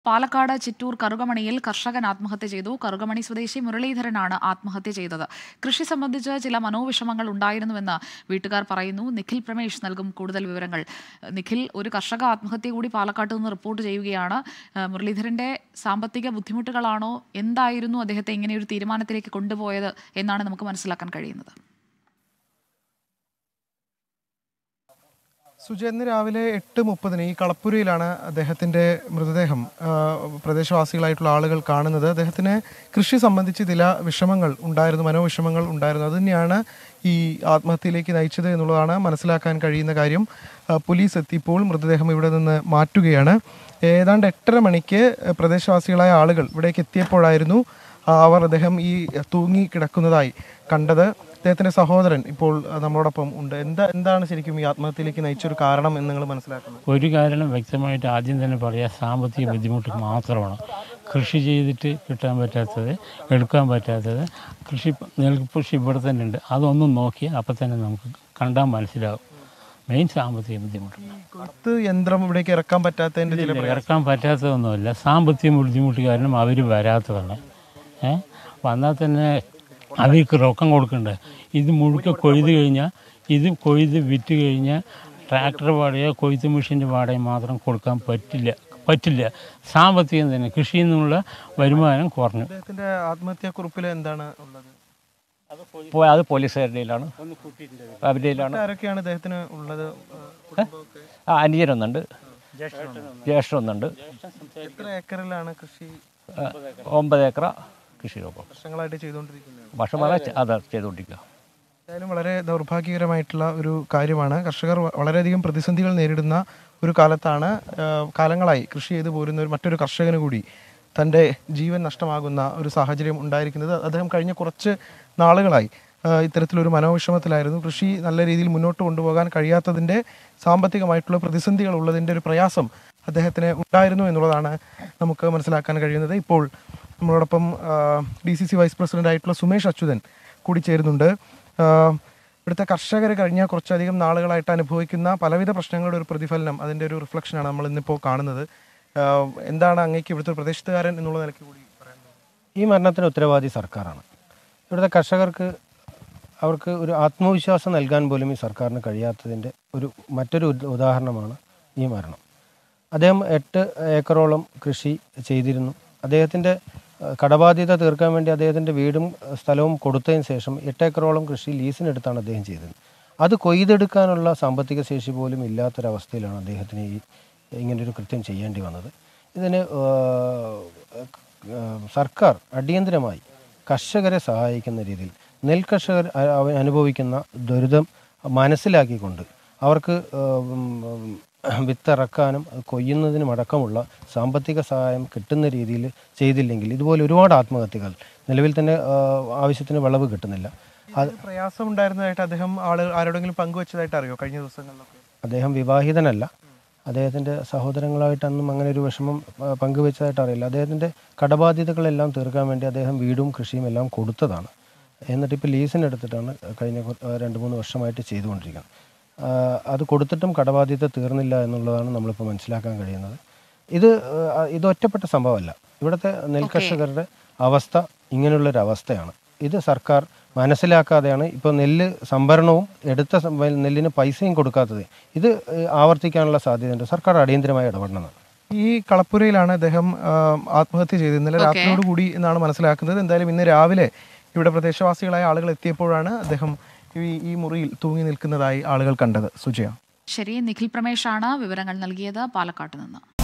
പാലക്കാട് ചിറ്റൂർ കറുകമണിയിൽ കർഷകൻ ആത്മഹത്യ ചെയ്തു കറുകമണി സ്വദേശി മുരളീധരനാണ് ആത്മഹത്യ ചെയ്തത് കൃഷി സംബന്ധിച്ച് ചില മനോവിഷമങ്ങൾ ഉണ്ടായിരുന്നുവെന്ന് വീട്ടുകാർ പറയുന്നു നിഖിൽ പ്രമേഷ് നൽകും കൂടുതൽ വിവരങ്ങൾ നിഖിൽ ഒരു കർഷക ആത്മഹത്യ കൂടി പാലക്കാട്ട് നിന്ന് റിപ്പോർട്ട് ചെയ്യുകയാണ് ഏഹ് മുരളീധരന്റെ സാമ്പത്തിക ബുദ്ധിമുട്ടുകളാണോ എന്തായിരുന്നു അദ്ദേഹത്തെ ഇങ്ങനെ ഒരു തീരുമാനത്തിലേക്ക് കൊണ്ടുപോയത് എന്നാണ് നമുക്ക് മനസ്സിലാക്കാൻ കഴിയുന്നത് സുജ ഇന്ന് രാവിലെ എട്ട് മുപ്പതിന് ഈ കളപ്പുരയിലാണ് അദ്ദേഹത്തിൻ്റെ മൃതദേഹം ആ, പ്രദേശവാസികളായിട്ടുള്ള ആളുകൾ കാണുന്നത് അദ്ദേഹത്തിന് കൃഷി സംബന്ധിച്ച് ചില വിഷമങ്ങൾ ഉണ്ടായിരുന്നു മനോവിഷമങ്ങൾ ഉണ്ടായിരുന്നു അത് തന്നെയാണ് ഈ ആത്മഹത്യയിലേക്ക് നയിച്ചത് എന്നുള്ളതാണ് മനസ്സിലാക്കാൻ കഴിയുന്ന കാര്യം ആ, പോലീസ് എത്തിയപ്പോൾ മൃതദേഹം ഇവിടെ നിന്ന് മാറ്റുകയാണ് ഏതാണ്ട് എട്ടര മണിക്ക് പ്രദേശവാസികളായ ആളുകൾ ഇവിടേക്ക് എത്തിയപ്പോഴായിരുന്നു ആ, അവർ അദ്ദേഹം ഈ തൂങ്ങി കിടക്കുന്നതായി കണ്ടത് അദ്ദേഹത്തിന്റെ സഹോദരൻ ഇപ്പോൾ ആ, നമ്മളോടൊപ്പം ഉണ്ട് എന്താ എന്താണ് ശരിക്കും ഈ ആത്മഹത്യയിലേക്ക് നയിച്ചൊരു കാരണം എന്ന് നിങ്ങൾ മനസ്സിലാക്കുന്നത് ഒരു കാരണം വ്യക്തമായിട്ട് ആദ്യം തന്നെ പറയാം സാമ്പത്തിക ബുദ്ധിമുട്ട് മാത്രമാണ് കൃഷി ചെയ്തിട്ട് കിട്ടാൻ പറ്റാത്തത് എടുക്കാൻ പറ്റാത്തത് കൃഷി നെൽകൃഷി ഇവിടെ തന്നെ ഉണ്ട് അതൊന്നും നോക്കി അപ്പം തന്നെ നമുക്ക് കണ്ടാൽ മനസ്സിലാവും മെയിൻ സാമ്പത്തിക ബുദ്ധിമുട്ടുണ്ട് കൊത്ത് യന്ത്രം ഇവിടേക്ക് ഇറക്കാൻ പറ്റാത്തതിന്റെ ചില ഇല്ല, ഇറക്കാൻ പറ്റാത്തതൊന്നുമല്ല സാമ്പത്തിക ബുദ്ധിമുട്ട് കാരണം അവർ വരാത്തതാണ് ഏ വന്നാൽ തന്നെ അവർക്ക് റൊക്കം കൊടുക്കണ്ടേ ഇത് മുഴുക്ക കൊയ്ത് കഴിഞ്ഞാൽ ഇത് കൊയ്ത് വിറ്റ് കഴിഞ്ഞാൽ ട്രാക്ടർ വാടകയോ കൊയ്ത്ത് മെഷീൻ്റെ വാടകയും മാത്രം കൊടുക്കാൻ പറ്റില്ല പറ്റില്ല സാമ്പത്തികം തന്നെ കൃഷിയിൽ നിന്നുള്ള വരുമാനം കുറഞ്ഞു അദ്ദേഹത്തിന്റെ ആത്മഹത്യാ കുറിപ്പിൽ എന്താണ് ഉള്ളത് ഇപ്പോൾ അത് പോലീസുകാരുടെയിലാണ് അവരുടെയിലാണ് ആരൊക്കെയാണ് അദ്ദേഹത്തിന് ഉള്ളത് ആ, കുടുംബമൊക്കെ? ആ അനുജനൊന്നുണ്ട് ജ്യേഷ്ഠനൊന്നുണ്ട് എത്ര ഏക്കറിലാണ് കൃഷി ആ, ഒമ്പത് ഏക്കറ കൃഷിയോപ്പം വർഷങ്ങളായിട്ട് ചെയ്തുകൊണ്ടിരിക്കുന്നത് വർഷമാല അത് ചെയ്തുകൊണ്ടിരിക്കുക എന്തായാലും വളരെ ദൗർഭാഗ്യകരമായിട്ടുള്ള ഒരു കാര്യമാണ് കർഷകർ വ- വളരെയധികം പ്രതിസന്ധികൾ നേരിടുന്ന ഒരു കാലത്താണ് ആ, കാലങ്ങളായി കൃഷി ചെയ്തു പോരുന്ന ഒരു മറ്റൊരു കർഷകന് കൂടി തൻ്റെ ജീവൻ നഷ്ടമാകുന്ന ഒരു സാഹചര്യം ഉണ്ടായിരിക്കുന്നത് അദ്ദേഹം കഴിഞ്ഞ കുറച്ച് നാളുകളായി ആ, ഇത്തരത്തിലൊരു മനോവിഷമത്തിലായിരുന്നു കൃഷി നല്ല രീതിയിൽ മുന്നോട്ട് കൊണ്ടുപോകാൻ കഴിയാത്തതിൻ്റെ സാമ്പത്തികമായിട്ടുള്ള പ്രതിസന്ധികൾ ഉള്ളതിൻ്റെ ഒരു പ്രയാസം അദ്ദേഹത്തിന് ഉണ്ടായിരുന്നു എന്നുള്ളതാണ് നമുക്ക് മനസ്സിലാക്കാൻ കഴിയുന്നത് ഇപ്പോൾ നമ്മളോടൊപ്പം D C C vice president ആയിട്ടുള്ള സുമേഷ് അച്യുതൻ കൂടി ചേരുന്നുണ്ട് ആ, ഇവിടുത്തെ കർഷകർ കഴിഞ്ഞ കുറച്ചധികം നാളുകളായിട്ട് അനുഭവിക്കുന്ന പലവിധ പ്രശ്നങ്ങളുടെ ഒരു പ്രതിഫലനം അതിൻ്റെ ഒരു റിഫ്ലക്ഷനാണ് നമ്മൾ ഇന്നിപ്പോൾ കാണുന്നത് ആ, എന്താണ് അങ്ങേക്ക് ഇവിടുത്തെ ഒരു പ്രദേശത്തുകാരൻ എന്നുള്ള നിലയ്ക്ക് കൂടി പറയുന്നത് ഈ മരണത്തിന് ഉത്തരവാദി സർക്കാരാണ് ഇവിടുത്തെ കർഷകർക്ക് അവർക്ക് ഒരു ആത്മവിശ്വാസം നൽകാൻ പോലും ഈ സർക്കാരിന് കഴിയാത്തതിൻ്റെ ഒരു മറ്റൊരു ഉദ- ഉദാഹരണമാണ് ഈ മരണം അദ്ദേഹം എട്ട് ഏക്കറോളം കൃഷി ചെയ്തിരുന്നു അദ്ദേഹത്തിൻ്റെ ഏഹ്, കടബാധ്യത തീർക്കാൻ വേണ്ടി അദ്ദേഹത്തിൻ്റെ വീടും ഏഹ്, സ്ഥലവും കൊടുത്തതിന് ശേഷം എട്ട് ഏക്കറോളം കൃഷി ലീസിനെടുത്താണ് അദ്ദേഹം ചെയ്തത് അത് കൊയ്തെടുക്കാനുള്ള സാമ്പത്തിക ശേഷി പോലും ഇല്ലാത്തൊരവസ്ഥയിലാണ് അദ്ദേഹത്തിന് ഈ ഇങ്ങനൊരു കൃത്യം ചെയ്യേണ്ടി വന്നത് ഇതിന് ഏഹ്, ഏഹ്, സർക്കാർ അടിയന്തരമായി കർഷകരെ സഹായിക്കുന്ന രീതിയിൽ നെൽകർഷകർ അ- അവ- അനുഭവിക്കുന്ന ദുരിതം മനസ്സിലാക്കിക്കൊണ്ട് അവർക്ക് ഏഹ്, ഉം, വിത്തിറക്കാനും അത് കൊയ്യുന്നതിനും അടക്കമുള്ള സാമ്പത്തിക സഹായം കിട്ടുന്ന രീതിയിൽ ചെയ്തില്ലെങ്കിൽ ഇതുപോലെ ഒരുപാട് ആത്മഹത്യകൾ നിലവിൽ തന്നെ ഏഹ്, ആവശ്യത്തിന് വിളവ് കിട്ടുന്നില്ല അത് ഇതിൽ പ്രയാസം ഉണ്ടായിരുന്നതായിട്ട് അദ്ദേഹം ആള് ആരോടെങ്കിലും പങ്കുവച്ചതായിട്ട് അറിയോ കഴിഞ്ഞ ദിവസങ്ങളിലൊക്കെ അദ്ദേഹം വിവാഹിതനല്ല അദ്ദേഹത്തിൻ്റെ സഹോദരങ്ങളായിട്ടൊന്നും അങ്ങനെ ഒരു വിഷമം ആ, പങ്കുവെച്ചതായിട്ട് അറിയില്ല അദ്ദേഹത്തിൻ്റെ കടബാധ്യതകളെല്ലാം തീർക്കാൻ വേണ്ടി അദ്ദേഹം വീടും കൃഷിയും എല്ലാം കൊടുത്തതാണ് എന്നിട്ട് ഇപ്പോൾ ലീസിനെടുത്തിട്ടാണ് കഴിഞ്ഞ കുറ- ആ, രണ്ട് മൂന്ന് വർഷമായിട്ട് ചെയ്തുകൊണ്ടിരിക്കുന്നത് ആ, അത് കൊടുത്തിട്ടും കടബാധ്യത തീർന്നില്ല എന്നുള്ളതാണ് നമ്മളിപ്പോൾ മനസ്സിലാക്കാൻ കഴിയുന്നത് ഇത് ആ, ഇത് ഒറ്റപ്പെട്ട സംഭവമല്ല ഇവിടുത്തെ നെൽകർഷകരുടെ അവസ്ഥ ഇങ്ങനെയുള്ളൊരു അവസ്ഥയാണ് ഇത് സർക്കാർ മനസ്സിലാക്കാതെയാണ് ഇപ്പോൾ നെല്ല് സംഭരണവും എടുത്ത സം- നെല്ലിന് പൈസയും കൊടുക്കാത്തത് ഇത് ഏഹ്, ആവർത്തിക്കാനുള്ള സാധ്യതയുണ്ട് സർക്കാർ അടിയന്തരമായി ഇടപെടണം ഈ കളപ്പുരയിലാണ് അദ്ദേഹം ആ, ആത്മഹത്യ ചെയ്തത് ഇന്നലെ രാത്രിയോട് കൂടി എന്നാണ് മനസ്സിലാക്കുന്നത് എന്തായാലും ഇന്ന് രാവിലെ ഇവിടെ പ്രദേശവാസികളായ ആളുകൾ എത്തിയപ്പോഴാണ് അദ്ദേഹം ഈ ഈ മുറിയിൽ തൂങ്ങി നിൽക്കുന്നതായി ആളുകൾ കണ്ടത് സുജയ ശരി നിഖിൽ പ്രമേഷാണ് വിവരങ്ങൾ നൽകിയത് പാലക്കാട്ട് നിന്ന്